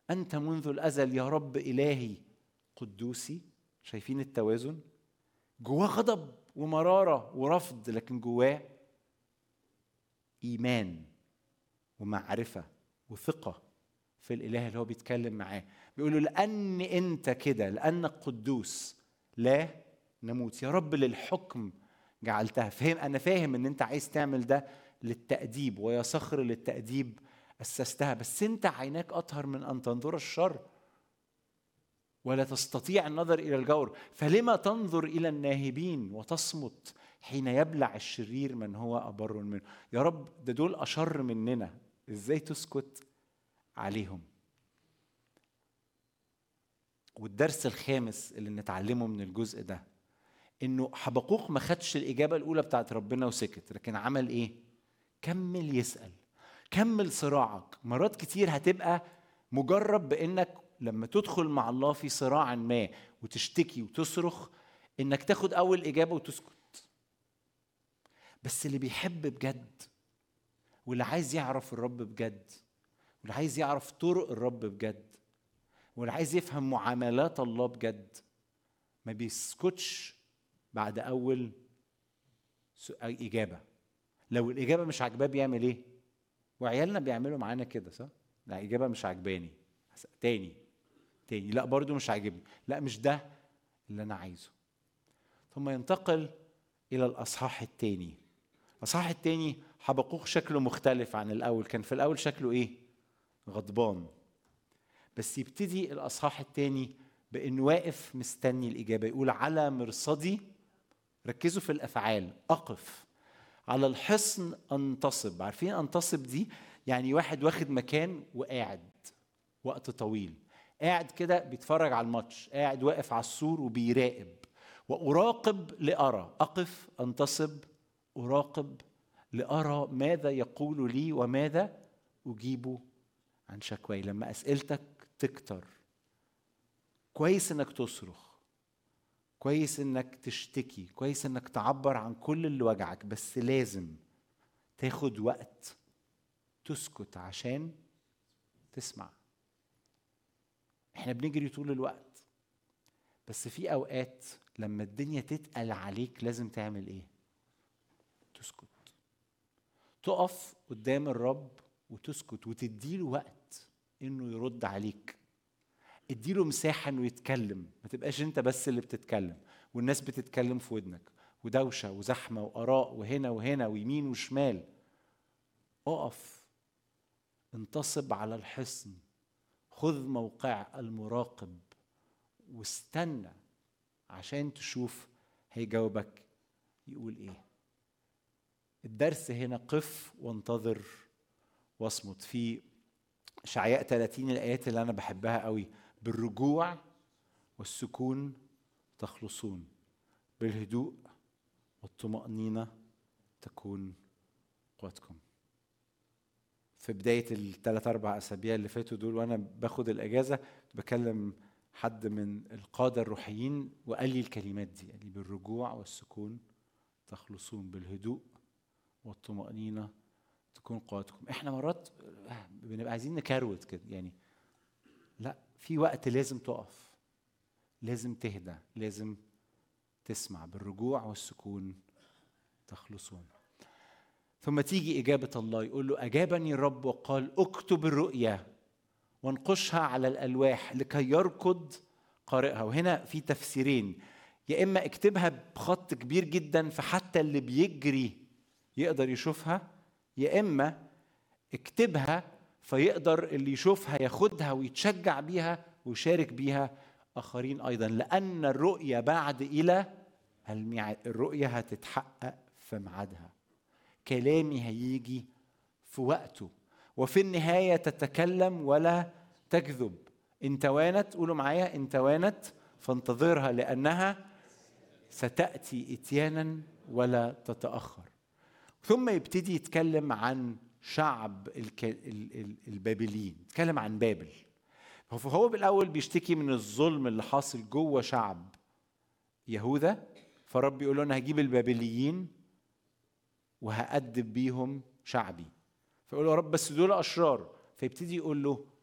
انت منذ الازل يا رب الهي قدوسي شايفين التوازن جواه غضب ومراره ورفض لكن جواه ايمان ومعرفه وثقه في الاله اللي هو بيتكلم معاه بيقول له لان انت كده لانك قدوس لا نموت يا رب للحكم جعلتها فهم انا فاهم ان انت عايز تعمل ده للتاديب ويا صخر للتاديب اسستها بس انت عيناك اطهر من ان تنظر الشر ولا تستطيع النظر الى الجور فلما تنظر الى الناهبين وتصمت حين يبلع الشرير من هو ابر منه يا رب ده دول اشر مننا ازاي تسكت عليهم والدرس الخامس اللي نتعلمه من الجزء ده انه حبقوق ما خدش الاجابه الاولى بتاعت ربنا وسكت لكن عمل ايه كمل يسال كمل صراعك مرات كتير هتبقى مجرب بانك لما تدخل مع الله في صراع ما وتشتكي وتصرخ انك تاخد اول اجابه وتسكت بس اللي بيحب بجد واللي عايز يعرف الرب بجد واللي عايز يعرف طرق الرب بجد واللي عايز يفهم معاملات الله بجد ما بيسكتش بعد اول اجابه لو الاجابه مش عاجباه بيعمل ايه وعيالنا بيعملوا معانا كده صح لا اجابه مش عاجباني تاني تاني لا برضو مش عاجبني لا مش ده اللي انا عايزه ثم ينتقل الى الاصحاح الثاني الاصحاح الثاني حبقوق شكله مختلف عن الاول كان في الاول شكله ايه غضبان بس يبتدي الاصحاح الثاني بانه واقف مستني الاجابه يقول على مرصدي ركزوا في الافعال اقف على الحصن انتصب عارفين انتصب دي يعني واحد واخد مكان وقاعد وقت طويل قاعد كده بيتفرج على الماتش قاعد واقف على السور وبيراقب واراقب لارى اقف انتصب اراقب لارى ماذا يقول لي وماذا اجيب عن شكواي لما اسئلتك تكتر كويس انك تصرخ كويس انك تشتكي كويس انك تعبر عن كل اللي وجعك بس لازم تاخد وقت تسكت عشان تسمع احنا بنجري طول الوقت بس في اوقات لما الدنيا تتقل عليك لازم تعمل ايه تسكت تقف قدام الرب وتسكت وتديله وقت انه يرد عليك اديله مساحه انه يتكلم ما تبقاش انت بس اللي بتتكلم والناس بتتكلم في ودنك ودوشه وزحمه واراء وهنا وهنا ويمين وشمال اقف انتصب على الحصن خذ موقع المراقب واستنى عشان تشوف هيجاوبك يقول ايه الدرس هنا قف وانتظر واصمت في اشعياء 30 الايات اللي انا بحبها قوي بالرجوع والسكون تخلصون بالهدوء والطمأنينة تكون قوتكم في بداية الثلاث أربع أسابيع اللي فاتوا دول وأنا باخد الأجازة بكلم حد من القادة الروحيين وقال لي الكلمات دي قال لي بالرجوع والسكون تخلصون بالهدوء والطمأنينة تكون قوتكم احنا مرات بنبقى عايزين نكروت كده يعني لا في وقت لازم تقف لازم تهدى لازم تسمع بالرجوع والسكون تخلصون ثم تيجي إجابة الله يقول له أجابني الرب وقال اكتب الرؤيا وانقشها على الألواح لكي يركض قارئها وهنا في تفسيرين يا إما اكتبها بخط كبير جدا فحتى اللي بيجري يقدر يشوفها يا إما اكتبها فيقدر اللي يشوفها ياخدها ويتشجع بيها ويشارك بيها آخرين أيضا لأن الرؤية بعد إلى الميعاد الرؤية هتتحقق في ميعادها كلامي هيجي في وقته وفي النهاية تتكلم ولا تكذب إن توانت قولوا معايا إن توانت فانتظرها لأنها ستأتي إتيانا ولا تتأخر ثم يبتدي يتكلم عن شعب البابليين يتكلم عن بابل فهو بالاول بيشتكي من الظلم اللي حاصل جوه شعب يهوذا فرب يقول له انا هجيب البابليين وهأدب بيهم شعبي فيقول له يا رب بس دول اشرار فيبتدي يقول له